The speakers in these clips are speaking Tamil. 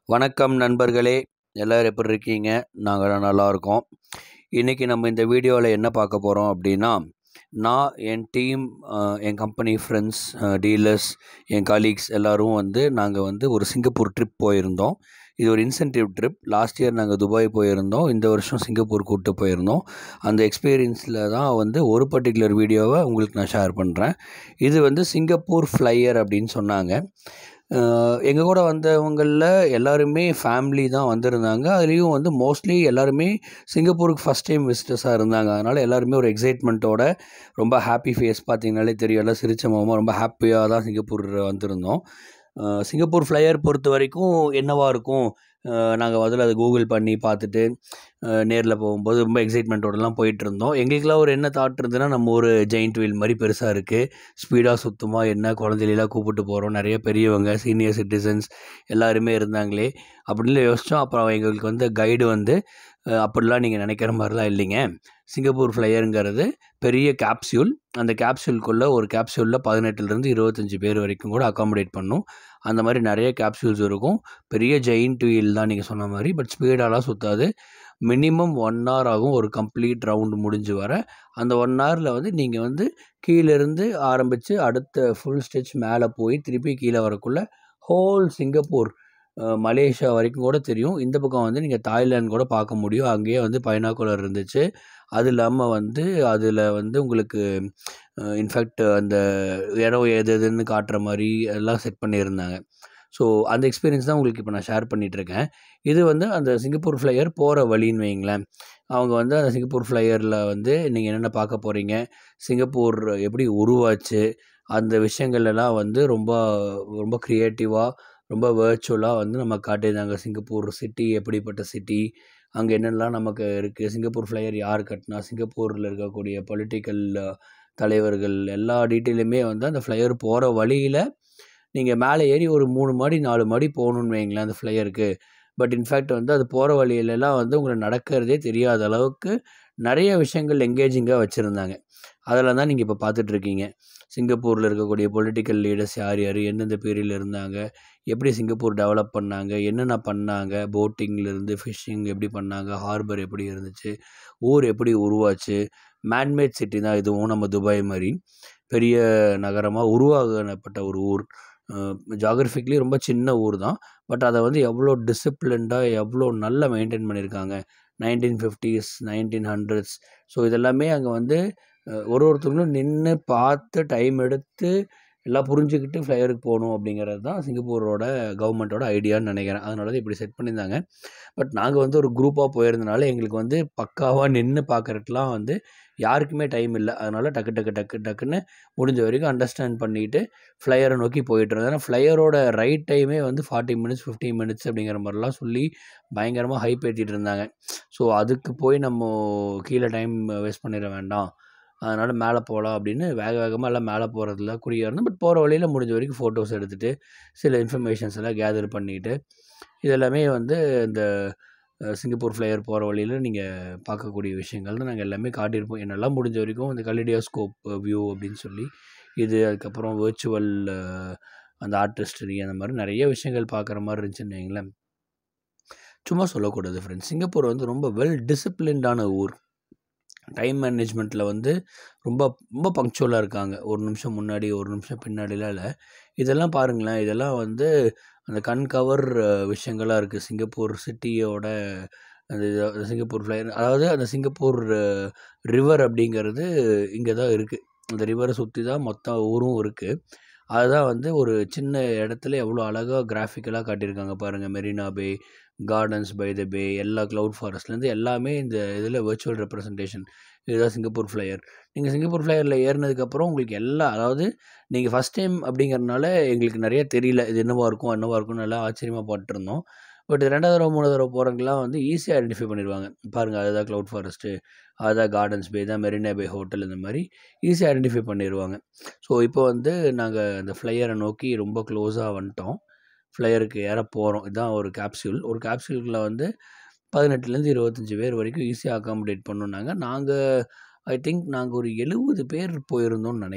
வணக்கம் நண்பர்களே எல்லோரும் எப்படி இருக்கீங்க நாங்கள் நல்லா இருக்கோம் இன்றைக்கி நம்ம இந்த வீடியோவில் என்ன பார்க்க போகிறோம் அப்படின்னா நான் என் டீம் என் கம்பெனி ஃப்ரெண்ட்ஸ் டீலர்ஸ் என் கலீக்ஸ் எல்லோரும் வந்து நாங்கள் வந்து ஒரு சிங்கப்பூர் ட்ரிப் போயிருந்தோம் இது ஒரு இன்சென்டிவ் ட்ரிப் லாஸ்ட் இயர் நாங்கள் துபாய் போயிருந்தோம் இந்த வருஷம் சிங்கப்பூர் கூப்பிட்டு போயிருந்தோம் அந்த எக்ஸ்பீரியன்ஸில் தான் வந்து ஒரு பர்டிகுலர் வீடியோவை உங்களுக்கு நான் ஷேர் பண்ணுறேன் இது வந்து சிங்கப்பூர் ஃப்ளையர் அப்படின்னு சொன்னாங்க எங்கள் கூட வந்தவங்களில் எல்லாருமே ஃபேமிலி தான் வந்திருந்தாங்க அதுலேயும் வந்து மோஸ்ட்லி எல்லாருமே சிங்கப்பூருக்கு ஃபஸ்ட் டைம் விசிட்டர்ஸாக இருந்தாங்க அதனால் எல்லாருமே ஒரு எக்ஸைட்மெண்ட்டோட ரொம்ப ஹாப்பி ஃபேஸ் பார்த்தீங்கனாலே தெரியும் எல்லாம் சிரிச்ச முகமாக ரொம்ப ஹாப்பியாக தான் சிங்கப்பூர் வந்திருந்தோம் சிங்கப்பூர் ஃப்ளையர் பொறுத்த வரைக்கும் என்னவாக இருக்கும் நாங்கள் முதல்ல அதை கூகுள் பண்ணி பார்த்துட்டு நேரில் போகும்போது ரொம்ப எக்ஸைட்மெண்ட்டோடலாம் போயிட்டு இருந்தோம் எங்களுக்கெல்லாம் ஒரு என்ன தாட் இருந்ததுன்னா நம்ம ஒரு ஜெயிண்ட் வீல் மாதிரி பெருசாக இருக்குது ஸ்பீடாக சுத்தமாக என்ன குழந்தைலாம் கூப்பிட்டு போகிறோம் நிறைய பெரியவங்க சீனியர் சிட்டிசன்ஸ் எல்லாருமே இருந்தாங்களே அப்படின்னு யோசித்தோம் அப்புறம் எங்களுக்கு வந்து கைடு வந்து அப்படிலாம் நீங்கள் நினைக்கிற மாதிரிலாம் இல்லைங்க சிங்கப்பூர் ஃப்ளையருங்கிறது பெரிய கேப்சியூல் அந்த கேப்சியூல்குள்ளே ஒரு கேப்சியூலில் பதினெட்டுலேருந்து இருபத்தஞ்சி பேர் வரைக்கும் கூட அக்காமடேட் பண்ணும் அந்த மாதிரி நிறைய கேப்சியூல்ஸ் இருக்கும் பெரிய ஜெயிண்ட் வீல் தான் நீங்கள் சொன்ன மாதிரி பட் ஸ்பீடாலாம் சுற்றாது மினிமம் ஒன் ஹவர் ஆகும் ஒரு கம்ப்ளீட் ரவுண்டு முடிஞ்சு வர அந்த ஒன் ஹவரில் வந்து நீங்கள் வந்து கீழேருந்து ஆரம்பித்து அடுத்த ஃபுல் ஸ்டெச் மேலே போய் திருப்பி கீழே வரக்குள்ளே ஹோல் சிங்கப்பூர் மலேசியா வரைக்கும் கூட தெரியும் இந்த பக்கம் வந்து நீங்கள் தாய்லாந்து கூட பார்க்க முடியும் அங்கேயே வந்து பைனாக்குலர் இருந்துச்சு அது இல்லாமல் வந்து அதில் வந்து உங்களுக்கு இன்ஃபேக்ட் அந்த இடம் எது எதுன்னு காட்டுற மாதிரி எல்லாம் செட் பண்ணியிருந்தாங்க ஸோ அந்த எக்ஸ்பீரியன்ஸ் தான் உங்களுக்கு இப்போ நான் ஷேர் பண்ணிகிட்ருக்கேன் இது வந்து அந்த சிங்கப்பூர் ஃப்ளையர் போகிற வழின்னு வைங்களேன் அவங்க வந்து அந்த சிங்கப்பூர் ஃப்ளையரில் வந்து நீங்கள் என்னென்ன பார்க்க போகிறீங்க சிங்கப்பூர் எப்படி உருவாச்சு அந்த விஷயங்கள்லாம் வந்து ரொம்ப ரொம்ப க்ரியேட்டிவாக ரொம்ப வேர்ச்சுவலாக வந்து நம்ம காட்டியிருந்தாங்க சிங்கப்பூர் சிட்டி எப்படிப்பட்ட சிட்டி அங்கே என்னென்னலாம் நமக்கு இருக்குது சிங்கப்பூர் ஃப்ளையர் யார் கட்டினா சிங்கப்பூரில் இருக்கக்கூடிய பொலிட்டிக்கல் தலைவர்கள் எல்லா டீட்டெயிலுமே வந்து அந்த ஃப்ளையர் போகிற வழியில் நீங்கள் மேலே ஏறி ஒரு மூணு மாடி நாலு மாடி போகணுன்னு வைங்களேன் அந்த ஃப்ளையருக்கு பட் இன்ஃபேக்ட் வந்து அது போகிற வழியிலலாம் வந்து உங்களுக்கு நடக்கிறதே தெரியாத அளவுக்கு நிறைய விஷயங்கள் எங்கேஜிங்காக வச்சுருந்தாங்க அதில் தான் நீங்கள் இப்போ பார்த்துட்ருக்கீங்க சிங்கப்பூரில் இருக்கக்கூடிய பொலிட்டிக்கல் லீடர்ஸ் யார் யார் எந்தெந்த பீரியடில் இருந்தாங்க எப்படி சிங்கப்பூர் டெவலப் பண்ணாங்க என்னென்ன பண்ணாங்க போட்டிங்லேருந்து ஃபிஷ்ஷிங் எப்படி பண்ணாங்க ஹார்பர் எப்படி இருந்துச்சு ஊர் எப்படி உருவாச்சு மேன்மேட் சிட்டி தான் இதுவும் நம்ம துபாய் மாதிரி பெரிய நகரமாக உருவாகப்பட்ட ஒரு ஊர் ஜாகிரபிக்லி ரொம்ப சின்ன ஊர் தான் பட் அதை வந்து எவ்வளோ டிசிப்ளின்டாக எவ்வளோ நல்லா மெயின்டைன் பண்ணியிருக்காங்க nineteen fifties nineteen hundreds so இதெல்லாமே அங்கே வந்து ஒரு ஒருத்தவங்களும் நின்று பார்த்து டைம் எடுத்து எல்லாம் புரிஞ்சுக்கிட்டு ஃப்ளையருக்கு போகணும் அப்படிங்கிறது தான் சிங்கப்பூரோட கவர்மெண்ட்டோட ஐடியான்னு நினைக்கிறேன் அதனால தான் இப்படி செட் பண்ணியிருந்தாங்க பட் நாங்கள் வந்து ஒரு குரூப்பாக போயிருந்தனால எங்களுக்கு வந்து பக்காவாக நின்று பார்க்குறதுலாம் வந்து யாருக்குமே டைம் இல்லை அதனால் டக்கு டக்கு டக்கு டக்குன்னு முடிஞ்ச வரைக்கும் அண்டர்ஸ்டாண்ட் பண்ணிவிட்டு ஃப்ளையரை நோக்கி போயிட்டு இருந்தோம் ஏன்னா ஃப்ளையரோட ரைட் டைமே வந்து ஃபார்ட்டி மினிட்ஸ் ஃபிஃப்டி மினிட்ஸ் அப்படிங்கிற மாதிரிலாம் சொல்லி பயங்கரமாக ஹைப் ஏற்றிட்டு இருந்தாங்க ஸோ அதுக்கு போய் நம்ம கீழே டைம் வேஸ்ட் பண்ணிட வேண்டாம் அதனால் மேலே போகலாம் அப்படின்னு வேக வேகமாக எல்லாம் மேலே போகிறதுல குறியாக இருந்தோம் பட் போகிற வழியில் முடிஞ்ச வரைக்கும் ஃபோட்டோஸ் எடுத்துகிட்டு சில இன்ஃபர்மேஷன்ஸ் எல்லாம் கேதர் பண்ணிவிட்டு இதெல்லாமே வந்து இந்த சிங்கப்பூர் ஃப்ளையர் போகிற வழியில் நீங்கள் பார்க்கக்கூடிய விஷயங்கள் நாங்கள் எல்லாமே காட்டியிருப்போம் என்னெல்லாம் முடிஞ்ச வரைக்கும் இந்த கலிடியோஸ்கோப் வியூ அப்படின்னு சொல்லி இது அதுக்கப்புறம் வேர்ச்சுவல் அந்த ஆர்டிஸ்டரி அந்த மாதிரி நிறைய விஷயங்கள் பார்க்குற மாதிரி இருந்துச்சுன்னு வைங்களேன் சும்மா சொல்லக்கூடாது ஃப்ரெண்ட்ஸ் சிங்கப்பூர் வந்து ரொம்ப வெல் டிசிப்ளின்டான ஊர் டைம் மேனேஜ்மெண்ட்டில் வந்து ரொம்ப ரொம்ப பங்க்சுவலாக இருக்காங்க ஒரு நிமிஷம் முன்னாடி ஒரு நிமிஷம் பின்னாடிலாம் இல்லை இதெல்லாம் பாருங்களேன் இதெல்லாம் வந்து அந்த கண் கவர் விஷயங்களாக இருக்குது சிங்கப்பூர் சிட்டியோட அந்த சிங்கப்பூர் ஃப்ளையர் அதாவது அந்த சிங்கப்பூர் ரிவர் அப்படிங்கிறது இங்கே தான் இருக்குது அந்த ரிவரை சுற்றி தான் மொத்த ஊரும் இருக்குது அதுதான் வந்து ஒரு சின்ன இடத்துல எவ்வளோ அழகாக கிராஃபிக்கலாக காட்டியிருக்காங்க பாருங்கள் Marina Bay Gardens by the Bay எல்லா க்ளவுட் ஃபாரஸ்ட்லேருந்து எல்லாமே இந்த இதில் வர்ச்சுவல் ரெப்ரசன்டேஷன் இதுதான் சிங்கப்பூர் ஃப்ளையர் நீங்கள் சிங்கப்பூர் ஃப்ளையரில் ஏறினதுக்கப்புறம் உங்களுக்கு எல்லா அதாவது நீங்கள் ஃபஸ்ட் டைம் அப்படிங்கிறனால எங்களுக்கு நிறைய தெரியல இது என்னவாக இருக்கும் என்னவாக இருக்கும்னு நல்லா ஆச்சரியமாக போட்டுருந்தோம் பட் ரெண்டாவது தடவை மூணு தடவை போகிறவங்கலாம் வந்து ஈஸியாக ஐடென்டிஃபை பண்ணிடுவாங்க பாருங்கள் அதுதான் க்ளவுட் ஃபாரஸ்ட்டு அதுதான் கார்டன்ஸ் பே தான் மெரினா பே ஹோட்டல் இந்த மாதிரி ஈஸியாக ஐடென்டிஃபை பண்ணிடுவாங்க ஸோ இப்போ வந்து நாங்கள் அந்த ஃப்ளையரை நோக்கி ரொம்ப க்ளோஸாக வந்துட்டோம் ஃப்ளையருக்கு ஏற போகிறோம் இதுதான் ஒரு கேப்சியூல் ஒரு கேப்சியூலுக்குள்ள வந்து பதினெட்டுலேருந்து இருபத்தஞ்சி பேர் வரைக்கும் ஈஸியாக அக்காமடேட் பண்ணோன்னாங்க நாங்கள் ஐ திங்க் நாங்கள் ஒரு எழுபது பேர் போயிருந்தோம்னு நினைக்கிறேன்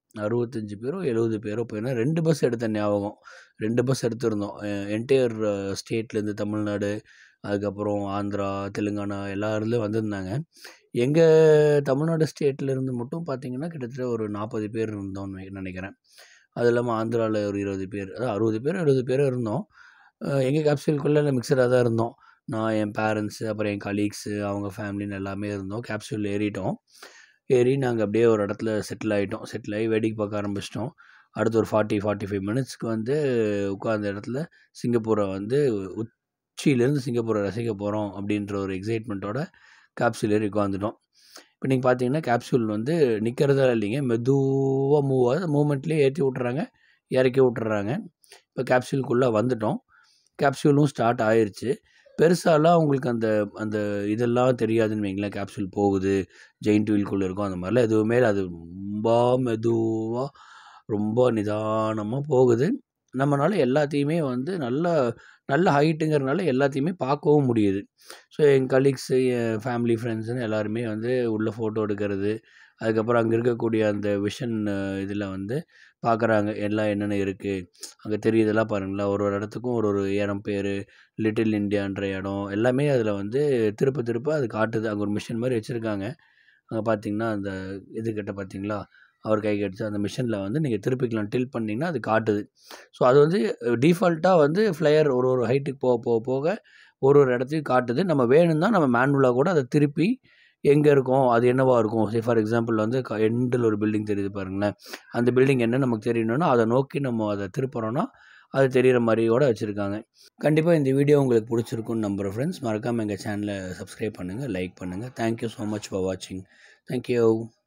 அறுபத்தஞ்சு பேரோ எழுபது பேரோ போயிருந்தோம் ரெண்டு பஸ் எடுத்த ஞாபகம் ரெண்டு பஸ் எடுத்திருந்தோம் என்டையர் ஸ்டேட்லேருந்து தமிழ்நாடு அதுக்கப்புறம் ஆந்திரா தெலுங்கானா எல்லா இதுலேயும் வந்திருந்தாங்க எங்கள் தமிழ்நாடு ஸ்டேட்லேருந்து மட்டும் பார்த்தீங்கன்னா கிட்டத்தட்ட ஒரு நாற்பது பேர் இருந்தோம்னு நினைக்கிறேன் அது இல்லாமல் ஆந்திராவில் ஒரு இருபது பேர் அதாவது அறுபது பேர் எழுபது பேர் இருந்தோம் எங்கள் கேப்சூலுக்குள்ளே மிக்சராக தான் இருந்தோம் நான் என் பேரண்ட்ஸு அப்புறம் என் கலீக்ஸு அவங்க ஃபேமிலின்னு எல்லாமே இருந்தோம் கேப்சூல் ஏறிட்டோம் ஏறி நாங்கள் அப்படியே ஒரு இடத்துல செட்டில் ஆகிட்டோம் செட்டில் ஆகி வேடிக்கை பார்க்க ஆரம்பிச்சிட்டோம் அடுத்து ஒரு ஃபார்ட்டி ஃபார்ட்டி ஃபைவ் மினிட்ஸ்க்கு வந்து உட்காந்த இடத்துல சிங்கப்பூரை வந்து உச்சியிலேருந்து சிங்கப்பூரை ரசிக்க போகிறோம் அப்படின்ற ஒரு எக்ஸைட்மெண்ட்டோட கேப்சூல் ஏறி உட்காந்துட்டோம் இப்போ நீங்கள் பார்த்தீங்கன்னா கேப்சூல் வந்து நிற்கிறதா இல்லைங்க மெதுவாக மூவ் ஆகுது மூமெண்ட்லேயே ஏற்றி விட்றாங்க இறக்கி விட்டுறாங்க இப்போ கேப்சூலுக்குள்ளே வந்துட்டோம் கேப்சூலும் ஸ்டார்ட் ஆயிடுச்சு பெருசாலாம் உங்களுக்கு அந்த அந்த இதெல்லாம் தெரியாதுன்னு வைங்களேன் கேப்சூல் போகுது ஜெயின்ட் வீல்குள்ளே இருக்கும் அந்த மாதிரிலாம் எதுவுமே அது ரொம்ப மெதுவாக ரொம்ப நிதானமாக போகுது நம்மளால் எல்லாத்தையுமே வந்து நல்ல நல்ல ஹைட்டுங்கிறனால எல்லாத்தையுமே பார்க்கவும் முடியுது ஸோ என் கலீக்ஸு என் ஃபேமிலி ஃப்ரெண்ட்ஸுன்னு எல்லாருமே வந்து உள்ளே ஃபோட்டோ எடுக்கிறது அதுக்கப்புறம் அங்கே இருக்கக்கூடிய அந்த விஷன் இதில் வந்து பார்க்குறாங்க எல்லாம் என்னென்ன இருக்குது அங்கே தெரியுதெல்லாம் பாருங்களேன் ஒரு ஒரு இடத்துக்கும் ஒரு ஒரு இடம் பேர் லிட்டில் இந்தியான்ற இடம் எல்லாமே அதில் வந்து திருப்ப திருப்ப அது காட்டுது அங்கே ஒரு மிஷின் மாதிரி வச்சுருக்காங்க அங்கே பார்த்தீங்கன்னா அந்த இதுக்கிட்ட பார்த்தீங்களா அவர் கை கடிச்சு அந்த மிஷினில் வந்து நீங்கள் திருப்பிக்கலாம் டில் பண்ணிங்கன்னா அது காட்டுது ஸோ அது வந்து டிஃபால்ட்டாக வந்து ஃப்ளையர் ஒரு ஒரு ஹைட்டுக்கு போக போக போக ஒரு ஒரு இடத்தையும் காட்டுது நம்ம வேணும்னா நம்ம மேனுவலாக கூட அதை திருப்பி எங்கே இருக்கும் அது என்னவா இருக்கும் சே ஃபார் எக்ஸாம்பிள் வந்து எண்டில் ஒரு பில்டிங் தெரியுது பாருங்களேன் அந்த பில்டிங் என்ன நமக்கு தெரியணும்னா அதை நோக்கி நம்ம அதை திருப்புறோன்னா அது தெரிகிற மாதிரியோட வச்சுருக்காங்க கண்டிப்பாக இந்த வீடியோ உங்களுக்கு பிடிச்சிருக்குன்னு நம்புகிறேன் ஃப்ரெண்ட்ஸ் மறக்காமல் எங்கள் சேனலை சப்ஸ்கிரைப் பண்ணுங்கள் லைக் பண்ணுங்கள் தேங்க்யூ ஸோ மச் ஃபார் வாட்சிங் தேங்க்யூ